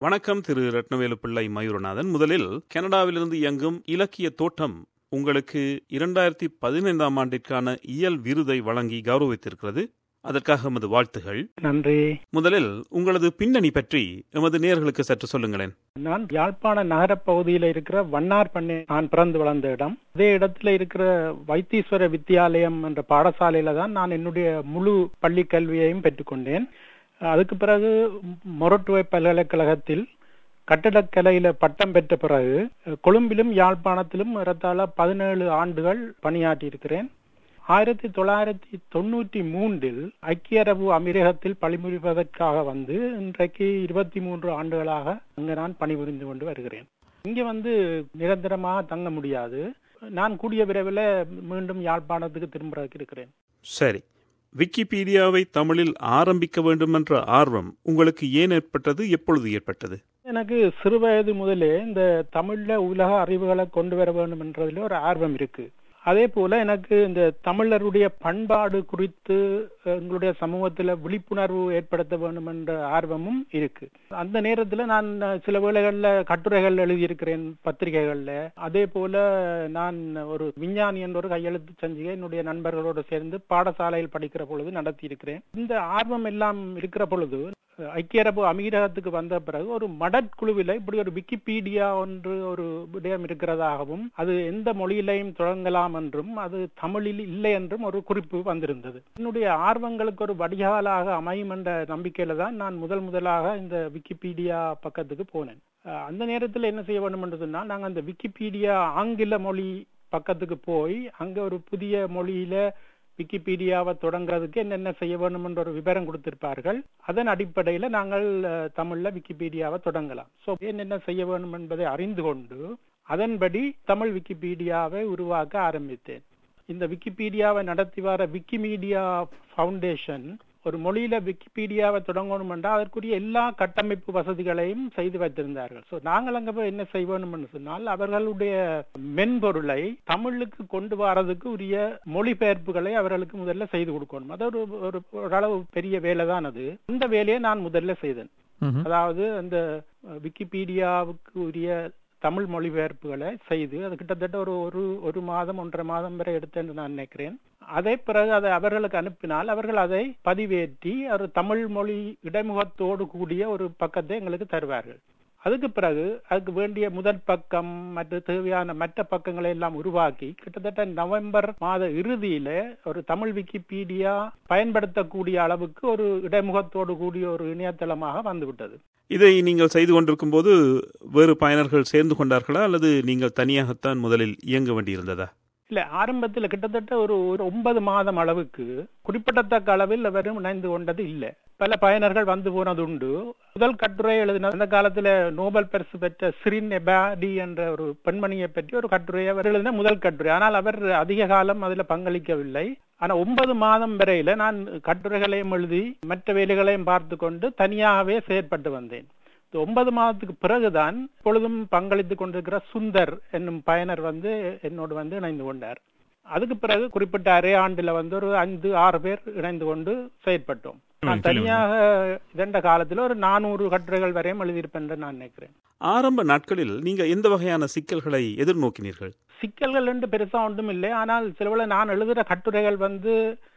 வணக்கம் திரு ரத்னவேலு பிள்ளை மயூரநாதன் முதலில் கனடாவிலிருந்து இயங்கும் இலக்கிய தோட்டம் உங்களுக்கு இரண்டாயிரத்தி பதினைந்தாம் ஆண்டிற்கான இயல் விருதை வழங்கி கௌரவித்திருக்கிறது அதற்காக எமது வாழ்த்துகள் நன்றி முதலில் உங்களது பின்னணி பற்றி எமது நேர்களுக்கு சற்று சொல்லுங்களேன் நான் யாழ்ப்பாண நகரப் பகுதியில் இருக்கிற வண்ணார் பண்ணை நான் பிறந்து வளர்ந்த இடம் அதே இடத்துல இருக்கிற வைத்தீஸ்வர வித்தியாலயம் என்ற பாடசாலையில தான் நான் என்னுடைய முழு பள்ளி கல்வியையும் பெற்றுக்கொண்டேன் அதுக்கு பிறகு மொரட்டுவை பல்கலைக்கழகத்தில் கட்டடக்கலையில பட்டம் பெற்ற பிறகு கொழும்பிலும் யாழ்ப்பாணத்திலும் ஏறத்தாழ பதினேழு ஆண்டுகள் பணியாற்றி இருக்கிறேன் ஆயிரத்தி தொள்ளாயிரத்தி தொண்ணூற்றி மூன்றில் ஐக்கிய அரபு அமீரகத்தில் பணிபுரிவதற்காக வந்து இன்றைக்கு இருபத்தி மூன்று ஆண்டுகளாக அங்கு நான் பணிபுரிந்து கொண்டு வருகிறேன் இங்கே வந்து நிரந்தரமாக தங்க முடியாது நான் கூடிய விரைவில் மீண்டும் யாழ்ப்பாணத்துக்கு திரும்புறதுக்கு இருக்கிறேன் சரி விக்கிபீடியாவை தமிழில் ஆரம்பிக்க வேண்டும் என்ற ஆர்வம் உங்களுக்கு ஏன் ஏற்பட்டது எப்பொழுது ஏற்பட்டது எனக்கு சிறுவயது முதலே இந்த தமிழ்ல உலக அறிவுகளை கொண்டு வர வேண்டும் என்றதுல ஒரு ஆர்வம் இருக்கு அதே போல எனக்கு இந்த தமிழருடைய பண்பாடு குறித்து எங்களுடைய சமூகத்துல விழிப்புணர்வு ஏற்படுத்த வேண்டும் என்ற ஆர்வமும் இருக்கு அந்த நேரத்துல நான் சில வேளைகள்ல கட்டுரைகள் எழுதியிருக்கிறேன் பத்திரிகைகள்ல அதே போல நான் ஒரு விஞ்ஞானி என்ற ஒரு கையெழுத்து சஞ்சிகை என்னுடைய நண்பர்களோடு சேர்ந்து பாடசாலையில் படிக்கிற பொழுது நடத்தி இருக்கிறேன் இந்த ஆர்வம் எல்லாம் இருக்கிற பொழுது ஐக்கிய அரபு அமீரகத்துக்கு வந்த பிறகு ஒரு மடற்குழுவில் இப்படி ஒரு விக்கிபீடியா ஒன்று ஒரு விடயம் இருக்கிறதாகவும் அது எந்த மொழியிலையும் தொடங்கலாம் என்றும் அது தமிழில் இல்லை என்றும் ஒரு குறிப்பு வந்திருந்தது என்னுடைய ஆர்வங்களுக்கு ஒரு வடிகாலாக அமையும் என்ற நம்பிக்கையில தான் நான் முதல் முதலாக இந்த விக்கிபீடியா பக்கத்துக்கு போனேன் அந்த நேரத்தில் என்ன செய்ய வேண்டும் என்று சொன்னால் நாங்கள் அந்த விக்கிபீடியா ஆங்கில மொழி பக்கத்துக்கு போய் அங்க ஒரு புதிய மொழியில விக்கிபீடியாவை தொடங்குறதுக்கு என்னென்ன செய்ய வேண்டும் என்ற ஒரு விவரம் கொடுத்திருப்பார்கள் அதன் அடிப்படையில நாங்கள் தமிழ்ல விக்கிபீடியாவை தொடங்கலாம் சோ என்னென்ன செய்ய வேண்டும் என்பதை அறிந்து கொண்டு அதன்படி தமிழ் விக்கிபீடியாவை உருவாக்க ஆரம்பித்தேன் இந்த விக்கிபீடியாவை நடத்தி வர விக்கிமீடியா ஃபவுண்டேஷன் ஒரு மொழியில விக்கிபீடியாவை தொடங்கணும் என்றால் அதற்குரிய எல்லா கட்டமைப்பு வசதிகளையும் செய்து வைத்திருந்தார்கள் சோ நாங்கள் அங்க போய் என்ன செய்வோம் சொன்னால் அவர்களுடைய மென்பொருளை தமிழுக்கு கொண்டு வரதுக்கு உரிய மொழிபெயர்ப்புகளை அவர்களுக்கு முதல்ல செய்து கொடுக்கணும் அது ஒரு ஒரு ஓரளவு பெரிய வேலை தான் அது அந்த வேலையை நான் முதல்ல செய்தேன் அதாவது அந்த விக்கிபீடியாவுக்கு உரிய தமிழ் மொழிபெயர்ப்புகளை செய்து அது கிட்டத்தட்ட ஒரு ஒரு ஒரு மாதம் ஒன்றரை மாதம் வரை எடுத்து என்று நான் நினைக்கிறேன் அதே பிறகு அதை அவர்களுக்கு அனுப்பினால் அவர்கள் அதை பதிவேற்றி ஒரு தமிழ் மொழி இடைமுகத்தோடு கூடிய ஒரு பக்கத்தை எங்களுக்கு தருவார்கள் அதுக்கு பிறகு அதுக்கு வேண்டிய முதல் பக்கம் மற்ற தேவையான மற்ற பக்கங்களை எல்லாம் உருவாக்கி கிட்டத்தட்ட நவம்பர் மாத இறுதியில ஒரு தமிழ் விக்கிபீடியா பயன்படுத்தக்கூடிய அளவுக்கு ஒரு இடைமுகத்தோடு கூடிய ஒரு இணையதளமாக வந்துவிட்டது இதை நீங்கள் செய்து கொண்டிருக்கும் போது வேறு பயனர்கள் சேர்ந்து கொண்டார்களா அல்லது நீங்கள் தனியாகத்தான் முதலில் இயங்க வேண்டியிருந்ததா இல்ல ஆரம்பத்துல கிட்டத்தட்ட ஒரு ஒரு ஒன்பது மாதம் அளவுக்கு குறிப்பிடத்தக்க அளவில் அவரும் இணைந்து கொண்டது இல்ல பல பயனர்கள் வந்து போனது உண்டு முதல் கட்டுரை எழுதின அந்த காலத்துல நோபல் பரிசு பெற்ற சிரின் எபாடி என்ற ஒரு பெண்மணியை பற்றி ஒரு கட்டுரை அவர் எழுதின முதல் கட்டுரை ஆனால் அவர் அதிக காலம் அதுல பங்களிக்கவில்லை ஆனா ஒன்பது மாதம் வரையில நான் கட்டுரைகளையும் எழுதி மற்ற வேலைகளையும் பார்த்து கொண்டு தனியாகவே செயற்பட்டு வந்தேன் ஒன்பது மாதத்துக்கு பிறகுதான் பொழுதும் பங்களித்துக் கொண்டிருக்கிற சுந்தர் என்னும் பயனர் வந்து என்னோடு வந்து இணைந்து கொண்டார் அதுக்கு பிறகு குறிப்பிட்ட அரை ஆண்டுல வந்து ஒரு ஐந்து ஆறு பேர் இணைந்து கொண்டு செயற்பட்டோம் நான் தனியாக இரண்ட காலத்துல ஒரு நானூறு கட்டுரைகள் வரையும் எழுதியிருப்பேன் என்று நான் நினைக்கிறேன் ஆரம்ப நாட்களில் நீங்க எந்த வகையான சிக்கல்களை எதிர்நோக்கினீர்கள் சிக்கல்கள் என்று பெருசா ஒன்றும் இல்லை ஆனால் சிலவுல நான் எழுதுகிற கட்டுரைகள் வந்து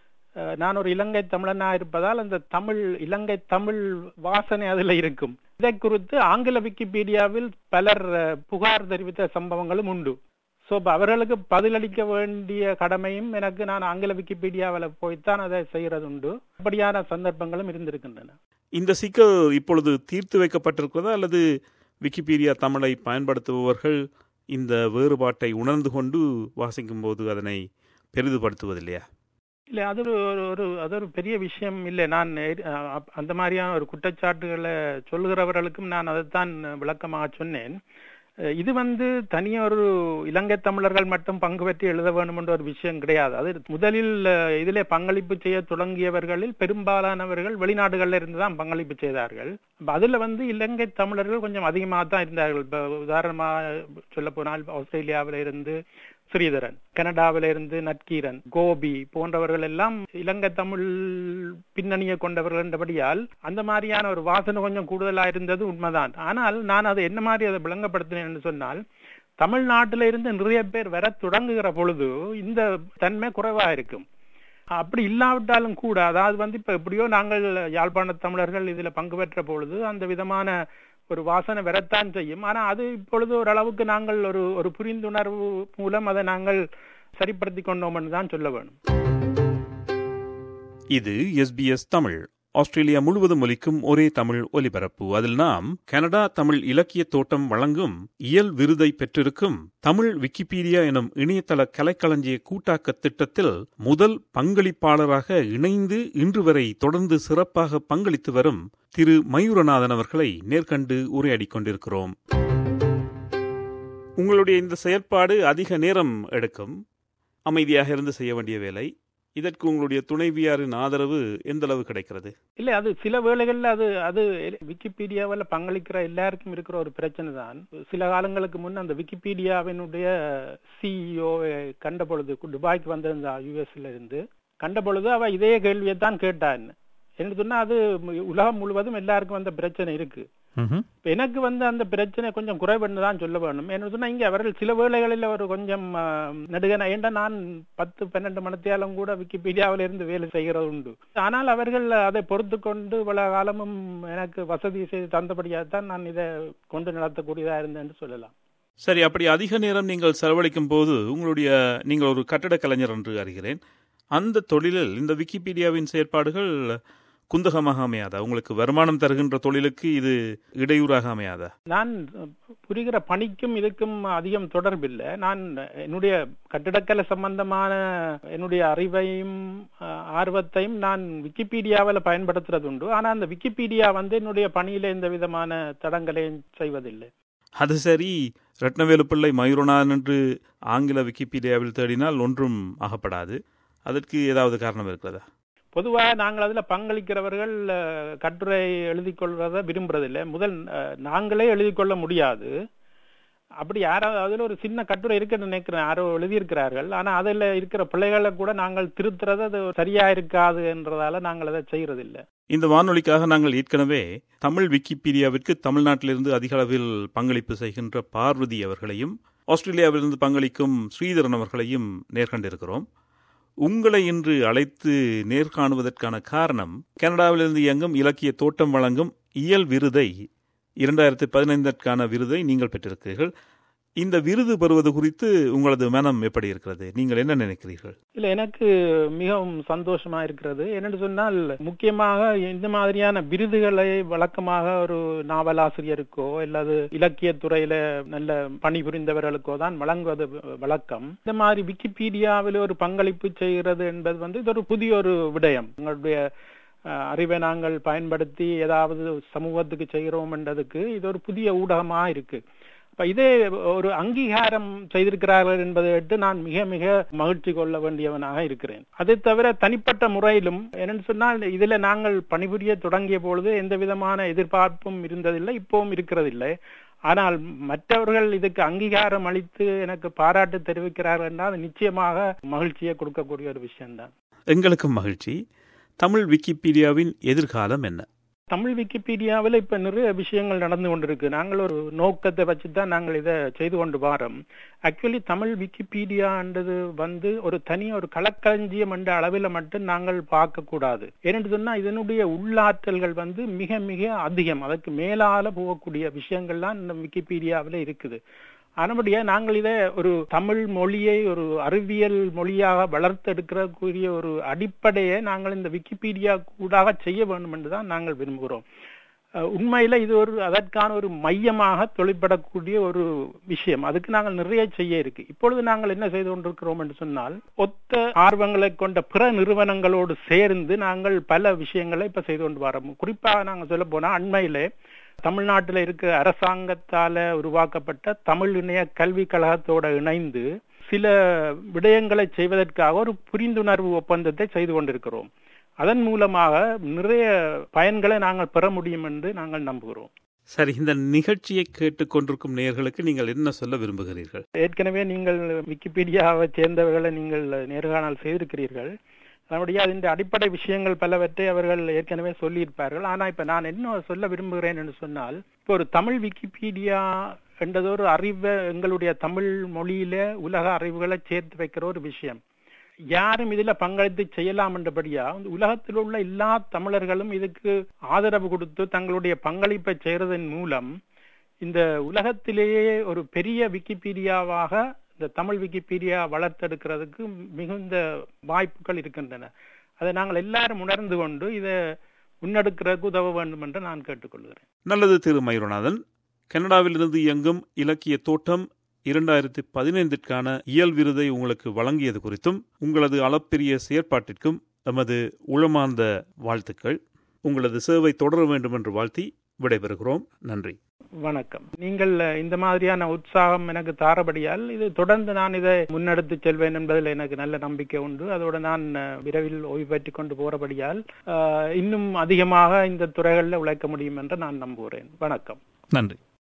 நான் ஒரு இலங்கை தமிழனா இருப்பதால் அந்த தமிழ் இலங்கை தமிழ் வாசனை அதுல இருக்கும் இதை குறித்து ஆங்கில விக்கிபீடியாவில் பலர் புகார் தெரிவித்த சம்பவங்களும் உண்டு சோ அவர்களுக்கு பதிலளிக்க வேண்டிய கடமையும் எனக்கு நான் ஆங்கில விக்கிபீடியாவில் போய்த்தான் அதை செய்யறது உண்டு அப்படியான சந்தர்ப்பங்களும் இருந்திருக்கின்றன இந்த சிக்கல் இப்பொழுது தீர்த்து வைக்கப்பட்டிருக்கிறதா அல்லது விக்கிபீடியா தமிழை பயன்படுத்துபவர்கள் இந்த வேறுபாட்டை உணர்ந்து கொண்டு வாசிக்கும் போது அதனை பெரிதுபடுத்துவதில்லையா இல்ல அது ஒரு ஒரு அது ஒரு பெரிய விஷயம் இல்லை நான் அந்த மாதிரியான ஒரு குற்றச்சாட்டுகளை சொல்லுகிறவர்களுக்கும் நான் அதைத்தான் விளக்கமாக சொன்னேன் இது வந்து தனிய ஒரு இலங்கை தமிழர்கள் மட்டும் பங்கு பெற்று எழுத வேண்டும் என்ற ஒரு விஷயம் கிடையாது அது முதலில் இதிலே பங்களிப்பு செய்ய தொடங்கியவர்களில் பெரும்பாலானவர்கள் வெளிநாடுகளில் இருந்து தான் பங்களிப்பு செய்தார்கள் அதுல வந்து இலங்கை தமிழர்கள் கொஞ்சம் அதிகமாக தான் இருந்தார்கள் இப்போ உதாரணமாக சொல்ல போனால் ஆஸ்திரேலியாவில இருந்து ஸ்ரீதரன் கனடாவில இருந்து நட்கீரன் கோபி போன்றவர்கள் எல்லாம் இலங்கை தமிழ் பின்னணியை கொண்டவர்கள் என்றபடியால் அந்த மாதிரியான ஒரு வாசனை கொஞ்சம் கூடுதலா இருந்தது உண்மைதான் ஆனால் நான் அதை என்ன மாதிரி அதை விளங்கப்படுத்தினேன் என்று சொன்னால் தமிழ்நாட்டில இருந்து நிறைய பேர் வர தொடங்குகிற பொழுது இந்த தன்மை குறைவா இருக்கும் அப்படி இல்லாவிட்டாலும் கூட அதாவது வந்து இப்ப எப்படியோ நாங்கள் யாழ்ப்பாண தமிழர்கள் இதுல பங்கு பெற்ற பொழுது அந்த விதமான ஒரு வாசனை வரத்தான் செய்யும் ஆனா அது இப்பொழுது ஓரளவுக்கு நாங்கள் ஒரு ஒரு புரிந்துணர்வு மூலம் அதை நாங்கள் சரிப்படுத்தி கொண்டோம் என்று தான் சொல்ல வேணும் இது எஸ்பிஎஸ் தமிழ் ஆஸ்திரேலியா முழுவதும் ஒலிக்கும் ஒரே தமிழ் ஒலிபரப்பு அதில் நாம் கனடா தமிழ் இலக்கிய தோட்டம் வழங்கும் இயல் விருதை பெற்றிருக்கும் தமிழ் விக்கிபீடியா எனும் இணையதள கலைக்களஞ்சிய கூட்டாக்க திட்டத்தில் முதல் பங்களிப்பாளராக இணைந்து இன்று வரை தொடர்ந்து சிறப்பாக பங்களித்து வரும் திரு மயூரநாதன் அவர்களை நேர்கண்டு உரையாடிக் கொண்டிருக்கிறோம் உங்களுடைய இந்த செயற்பாடு அதிக நேரம் எடுக்கும் அமைதியாக இருந்து செய்ய வேண்டிய வேலை இதற்கு உங்களுடைய துணைவியாரின் ஆதரவு எந்த அளவு கிடைக்கிறது இல்ல அது சில வேளைகள்ல அது அது விக்கிபீடியாவில் பங்களிக்கிற எல்லாருக்கும் இருக்கிற ஒரு பிரச்சனை தான் சில காலங்களுக்கு முன் அந்த விக்கிபீடியாவினுடைய சிஇஓ கண்ட பொழுது துபாய்க்கு வந்திருந்தா யூஎஸ்ல இருந்து கண்ட பொழுது அவ இதே கேள்வியை தான் கேட்டான் என்று சொன்னா அது உலகம் முழுவதும் எல்லாருக்கும் அந்த பிரச்சனை இருக்கு எனக்கு வந்து அந்த பிரச்சனை கொஞ்சம் குறைபட்டு தான் சொல்ல வேணும் என்ன சொன்னா இங்க அவர்கள் சில வேளைகளில் ஒரு கொஞ்சம் நடுகன ஏண்டா நான் பத்து பன்னெண்டு மணத்தியாலும் கூட விக்கிபீடியாவில இருந்து வேலை செய்கிறது உண்டு ஆனால் அவர்கள் அதை பொறுத்து கொண்டு பல காலமும் எனக்கு வசதி செய்து தந்தபடியாக தான் நான் இதை கொண்டு நடத்தக்கூடியதா இருந்தேன்னு சொல்லலாம் சரி அப்படி அதிக நேரம் நீங்கள் செலவழிக்கும் போது உங்களுடைய நீங்கள் ஒரு கட்டட கலைஞர் என்று அறிகிறேன் அந்த தொழிலில் இந்த விக்கிபீடியாவின் செயற்பாடுகள் குந்தகமாக அமையாதா உங்களுக்கு வருமானம் தருகின்ற தொழிலுக்கு இது இடையூறாக அமையாதா நான் புரிகிற பணிக்கும் இதுக்கும் அதிகம் தொடர்பில்லை நான் என்னுடைய கட்டிடக்கலை சம்பந்தமான என்னுடைய அறிவையும் ஆர்வத்தையும் நான் விக்கிபீடியாவில் பயன்படுத்துறது உண்டு ஆனா அந்த விக்கிபீடியா வந்து என்னுடைய பணியில எந்த விதமான தடங்களையும் செய்வதில்லை அது சரி ரத்னவேலு பிள்ளை மயூரநாதன் என்று ஆங்கில விக்கிபீடியாவில் தேடினால் ஒன்றும் ஆகப்படாது அதற்கு ஏதாவது காரணம் இருக்கிறதா பொதுவாக நாங்கள் அதில் பங்களிக்கிறவர்கள் கட்டுரை எழுதி கொள்வதை விரும்புறதில்லை முதல் நாங்களே எழுதி கொள்ள முடியாது அப்படி யாராவது அதில் ஒரு சின்ன கட்டுரை இருக்குன்னு நினைக்கிறேன் யாரோ எழுதியிருக்கிறார்கள் ஆனால் அதில் இருக்கிற பிள்ளைகளை கூட நாங்கள் திருத்துறது அது சரியா இருக்காது என்றதால நாங்கள் அதை செய்யறதில்லை இந்த வானொலிக்காக நாங்கள் ஏற்கனவே தமிழ் விக்கிபீடியாவிற்கு தமிழ்நாட்டிலிருந்து அதிக அளவில் பங்களிப்பு செய்கின்ற பார்வதி அவர்களையும் ஆஸ்திரேலியாவிலிருந்து பங்களிக்கும் ஸ்ரீதரன் அவர்களையும் நேர்கண்டிருக்கிறோம் உங்களை இன்று அழைத்து நேர்காணுவதற்கான காரணம் கனடாவிலிருந்து இயங்கும் இலக்கிய தோட்டம் வழங்கும் இயல் விருதை இரண்டாயிரத்தி பதினைந்திற்கான விருதை நீங்கள் பெற்றிருக்கிறீர்கள் இந்த விருது பெறுவது குறித்து உங்களது மனம் எப்படி இருக்கிறது நீங்கள் என்ன நினைக்கிறீர்கள் இல்ல எனக்கு மிகவும் சந்தோஷமா இருக்கிறது என்னென்னு சொன்னால் முக்கியமாக இந்த மாதிரியான விருதுகளை வழக்கமாக ஒரு நாவலாசிரியருக்கோ அல்லது இலக்கிய துறையில நல்ல பணிபுரிந்தவர்களுக்கோ தான் வழங்குவது வழக்கம் இந்த மாதிரி விக்கிபீடியாவில் ஒரு பங்களிப்பு செய்கிறது என்பது வந்து இது ஒரு புதிய ஒரு விடயம் உங்களுடைய அறிவை நாங்கள் பயன்படுத்தி ஏதாவது சமூகத்துக்கு செய்கிறோம் என்றதுக்கு இது ஒரு புதிய ஊடகமா இருக்கு இப்ப இதே ஒரு அங்கீகாரம் செய்திருக்கிறார்கள் என்பதை விட்டு நான் மிக மிக மகிழ்ச்சி கொள்ள வேண்டியவனாக இருக்கிறேன் அதை தவிர தனிப்பட்ட முறையிலும் என்னன்னு சொன்னால் இதுல நாங்கள் பணிபுரிய தொடங்கிய பொழுது எந்த விதமான எதிர்பார்ப்பும் இருந்ததில்லை இப்பவும் இருக்கிறதில்லை ஆனால் மற்றவர்கள் இதுக்கு அங்கீகாரம் அளித்து எனக்கு பாராட்டு தெரிவிக்கிறார்கள் என்றால் நிச்சயமாக மகிழ்ச்சியை கொடுக்கக்கூடிய ஒரு விஷயம்தான் எங்களுக்கும் மகிழ்ச்சி தமிழ் விக்கிபீடியாவின் எதிர்காலம் என்ன தமிழ் விக்கிபீடியாவில் இப்ப நிறைய விஷயங்கள் நடந்து கொண்டிருக்கு நாங்கள் ஒரு நோக்கத்தை வச்சு தான் நாங்கள் இதை செய்து கொண்டு வாரோம் ஆக்சுவலி தமிழ் விக்கிபீடியான்றது வந்து ஒரு தனி ஒரு களக்களஞ்சியம் என்ற அளவில் மட்டும் நாங்கள் பார்க்க கூடாது ஏனென்று சொன்னா இதனுடைய உள்ளாற்றல்கள் வந்து மிக மிக அதிகம் அதற்கு மேலால போகக்கூடிய விஷயங்கள்லாம் இந்த விக்கிபீடியாவில் இருக்குது ஆனபடியா நாங்கள் இதை ஒரு தமிழ் மொழியை ஒரு அறிவியல் மொழியாக வளர்த்தெடுக்கக்கூடிய ஒரு அடிப்படையை நாங்கள் இந்த விக்கிபீடியா கூடாக செய்ய வேண்டும் என்று தான் நாங்கள் விரும்புகிறோம் உண்மையில இது ஒரு அதற்கான ஒரு மையமாக தொழிற்படக்கூடிய ஒரு விஷயம் அதுக்கு நாங்கள் நிறைய செய்ய இருக்கு இப்பொழுது நாங்கள் என்ன செய்து கொண்டிருக்கிறோம் என்று சொன்னால் ஒத்த ஆர்வங்களை கொண்ட பிற நிறுவனங்களோடு சேர்ந்து நாங்கள் பல விஷயங்களை இப்ப செய்து கொண்டு வரோம் குறிப்பாக நாங்கள் சொல்ல போனா அண்மையிலே தமிழ்நாட்டில் இருக்கிற அரசாங்கத்தால உருவாக்கப்பட்ட தமிழ் இணைய கல்விக் கழகத்தோட இணைந்து சில விடயங்களை செய்வதற்காக ஒரு புரிந்துணர்வு ஒப்பந்தத்தை செய்து கொண்டிருக்கிறோம் அதன் மூலமாக நிறைய பயன்களை நாங்கள் பெற முடியும் என்று நாங்கள் நம்புகிறோம் சரி இந்த நிகழ்ச்சியை கேட்டுக்கொண்டிருக்கும் நேயர்களுக்கு நீங்கள் என்ன சொல்ல விரும்புகிறீர்கள் ஏற்கனவே நீங்கள் விக்கிபீடியாவை சேர்ந்தவர்களை நீங்கள் நேர்காணல் செய்திருக்கிறீர்கள் அதனுடைய அதன் அடிப்படை விஷயங்கள் பலவற்றை அவர்கள் ஏற்கனவே சொல்லியிருப்பார்கள் ஆனா இப்ப நான் என்ன சொல்ல விரும்புகிறேன் என்று சொன்னால் இப்போ ஒரு தமிழ் விக்கிபீடியா என்றதொரு அறிவை எங்களுடைய தமிழ் மொழியில உலக அறிவுகளை சேர்த்து வைக்கிற ஒரு விஷயம் யாரும் இதுல பங்களித்து செய்யலாம் என்றபடியா உலகத்தில் உள்ள எல்லா தமிழர்களும் இதுக்கு ஆதரவு கொடுத்து தங்களுடைய பங்களிப்பை செய்யறதன் மூலம் இந்த உலகத்திலேயே ஒரு பெரிய விக்கிபீடியாவாக இந்த தமிழ் விக்கிபீடியா வளர்த்தெடுக்கிறதுக்கு மிகுந்த வாய்ப்புகள் இருக்கின்றன அதை நாங்கள் எல்லாரும் உணர்ந்து கொண்டு இதை முன்னெடுக்கிறதுக்கு உதவ வேண்டும் என்று நான் கேட்டுக்கொள்கிறேன் நல்லது திரு மயூரநாதன் கனடாவிலிருந்து இயங்கும் இலக்கிய தோட்டம் இரண்டாயிரத்தி பதினைந்திற்கான இயல் விருதை உங்களுக்கு வழங்கியது குறித்தும் உங்களது அளப்பெரிய செயற்பாட்டிற்கும் எமது உளமார்ந்த வாழ்த்துக்கள் உங்களது சேவை தொடர வேண்டும் என்று வாழ்த்தி விடைபெறுகிறோம் நன்றி வணக்கம் நீங்கள் இந்த மாதிரியான உற்சாகம் எனக்கு தாரபடியால் இது தொடர்ந்து நான் இதை முன்னெடுத்து செல்வேன் என்பதில் எனக்கு நல்ல நம்பிக்கை உண்டு அதோடு நான் விரைவில் ஓய்வு பெற்றுக் கொண்டு போறபடியால் இன்னும் அதிகமாக இந்த துறைகளில் உழைக்க முடியும் என்று நான் நம்புகிறேன் வணக்கம் நன்றி